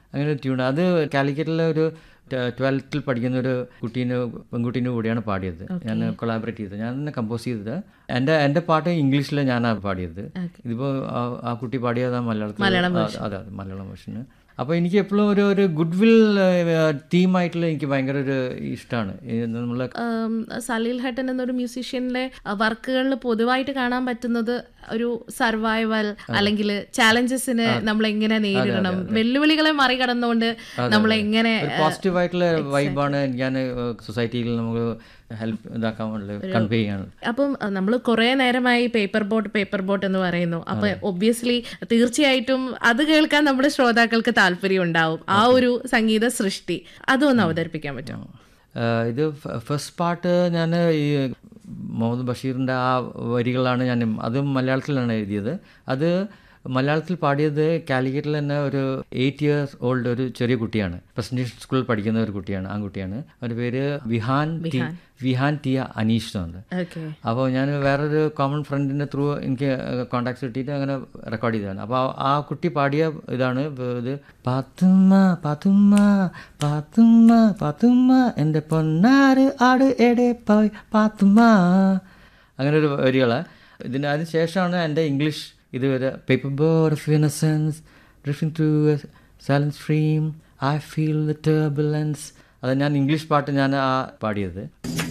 അങ്ങനെ ഒരു ട്യൂൺ അത് കാലിക്കറ്റിലെ ഒരു ട്വൽത്തിൽ പഠിക്കുന്ന ഒരു കുട്ടീനെ പെൺകുട്ടീൻ്റെ കൂടെയാണ് പാടിയത് ഞാൻ കൊളാബറേറ്റ് ചെയ്തത് ഞാൻ തന്നെ കമ്പോസ് ചെയ്തത് എൻ്റെ എൻ്റെ പാട്ട് ഇംഗ്ലീഷിൽ ഞാനാണ് പാടിയത് ഇതിപ്പോൾ ആ കുട്ടി പാടിയത് മലയാളത്തിൽ ആ, അതെ അതെ മലയാളം വേർഷന് അപ്പോൾ എനിക്ക് എപ്പോഴും ഒരു ഒരു ഗുഡ് വിൽ ടീമായിട്ടുള്ള എനിക്ക് ഭയങ്കര ഒരു ഇഷ്ടമാണ് നമ്മൾ ഉം, സലീൽ ഹട്ടൻ എന്നൊരു മ്യൂസീഷ്യനിലെ വർക്കുകളിൽ പൊതുവായിട്ട് കാണാൻ പറ്റുന്നത് ഒരു സർവൈവൽ അല്ലെങ്കിൽ ചാലഞ്ചസിന് നമ്മൾ എങ്ങനെ നേരിടണം വെല്ലുവിളികളെ മറികടന്നുകൊണ്ട് നമ്മൾ എങ്ങനെ പോസിറ്റീവ് ആയിട്ടുള്ള വൈബാണ് ഞാൻ സൊസൈറ്റിയിൽ നമുക്ക് ഹെൽപ്പ് ഇതാക്കാൻ കൺവേ ചെയ്യാൻ അപ്പം നമ്മൾ കുറേ നേരമായി പേപ്പർ ബോട്ട് പേപ്പർ ബോട്ട് എന്ന് പറയുന്നു അപ്പൊ ഒബ്വിയസ്ലി തീർച്ചയായിട്ടും അത് കേൾക്കാൻ നമ്മുടെ ശ്രോതാക്കൾക്ക് താല്പര്യം ഉണ്ടാവും ആ ഒരു സംഗീത സൃഷ്ടി അതൊന്ന് അവതരിപ്പിക്കാൻ പറ്റുമോ ആഹ് ഇത് ഫസ്റ്റ് പാട്ട് ഞാൻ ഈ മുഹമ്മദ് ബഷീറിൻ്റെ ആ വരികളാണ് ഞാൻ അതും മലയാളത്തിലാണ് എഴുതിയത് അത് മലയാളത്തിൽ പാടിയത് കാലിക്കറ്റിൽ തന്നെ ഒരു എയ്റ്റ് ഇയേഴ്സ് ഓൾഡ് ഒരു ചെറിയ കുട്ടിയാണ് പ്രസന്റേഷൻ സ്കൂളിൽ പഠിക്കുന്ന ഒരു കുട്ടിയാണ് ആൺകുട്ടിയാണ് അവൻ്റെ പേര് വിഹാൻ ടി വിഹാൻ ടി അനീഷ് എന്നുണ്ട് ഓക്കെ അപ്പോൾ ഞാൻ വേറൊരു കോമൺ ഫ്രണ്ടിൻ്റെ ത്രൂ എനിക്ക് കോണ്ടാക്ട്സ് കിട്ടിയിട്ട് അങ്ങനെ റെക്കോർഡ് ചെയ്തതാണ് അപ്പോൾ ആ കുട്ടി പാടിയ ഇതാണ് ഇത് പാത്തുമ്മ പാത്തുമ്മ പാത്തുമ്മ പാത്തുമ്മ എൻ്റെ പൊന്നാറ് ആട് എടെ പോയി പാത്തുമ്മ അങ്ങനെ ഒരു വരികളാണ് ഇതിന് അതിന് ശേഷമാണ് എൻ്റെ ഇംഗ്ലീഷ് ഇതുവരെ paper boat of innocence drifting through silence stream I feel the turbulence അത് ഞാൻ ഇംഗ്ലീഷ് പാട്ട് ഞാൻ ആ പാടിയത്